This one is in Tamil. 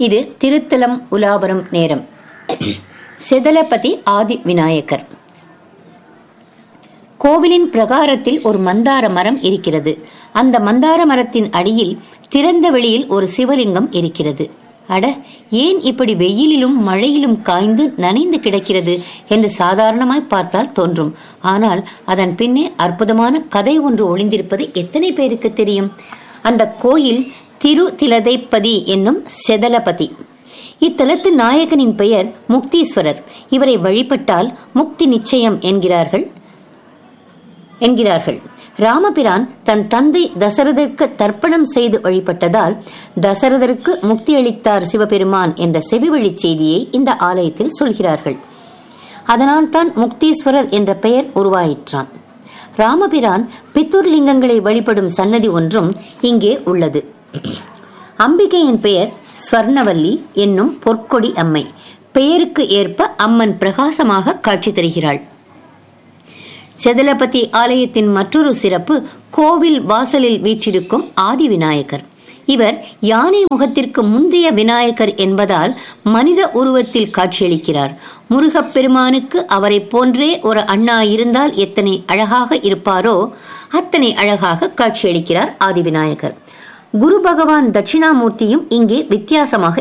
இது திருத்தலம் உலாவரம் நேரம் செதலபதி ஆதி விநாயகர் கோவிலின் பிரகாரத்தில் ஒரு மந்தார மரம் இருக்கிறது அந்த மந்தார மரத்தின் அடியில் திறந்த வெளியில் ஒரு சிவலிங்கம் இருக்கிறது அட ஏன் இப்படி வெயிலிலும் மழையிலும் காய்ந்து நனைந்து கிடக்கிறது என்று சாதாரணமாய் பார்த்தால் தோன்றும் ஆனால் அதன் பின்னே அற்புதமான கதை ஒன்று ஒளிந்திருப்பது எத்தனை பேருக்கு தெரியும் அந்த கோயில் திரு திலதைப்பதி என்னும் செதலபதி இத்தலத்து நாயகனின் பெயர் முக்தீஸ்வரர் இவரை வழிபட்டால் முக்தி நிச்சயம் என்கிறார்கள் என்கிறார்கள் ராமபிரான் தன் தந்தை தசரதற்கு தர்ப்பணம் செய்து வழிபட்டதால் தசரதருக்கு முக்தியளித்தார் சிவபெருமான் என்ற செவிவழி செய்தியை இந்த ஆலயத்தில் சொல்கிறார்கள் அதனால் தான் முக்தீஸ்வரர் என்ற பெயர் உருவாயிற்றாம் ராமபிரான் பித்தூர் லிங்கங்களை வழிபடும் சன்னதி ஒன்றும் இங்கே உள்ளது அம்பிகையின் பெயர் ஸ்வர்ணவல்லி என்னும் பொற்கொடி அம்மை பெயருக்கு ஏற்ப அம்மன் பிரகாசமாக காட்சி தருகிறாள் செதலபதி ஆலயத்தின் மற்றொரு சிறப்பு கோவில் வாசலில் வீற்றிருக்கும் ஆதி விநாயகர் இவர் யானை முகத்திற்கு முந்தைய விநாயகர் என்பதால் மனித உருவத்தில் காட்சியளிக்கிறார் முருகப்பெருமானுக்கு அவரை போன்றே ஒரு அண்ணா இருந்தால் எத்தனை அழகாக இருப்பாரோ அத்தனை அழகாக காட்சியளிக்கிறார் ஆதி விநாயகர் குரு பகவான் தட்சிணாமூர்த்தியும் இங்கே வித்தியாசமாக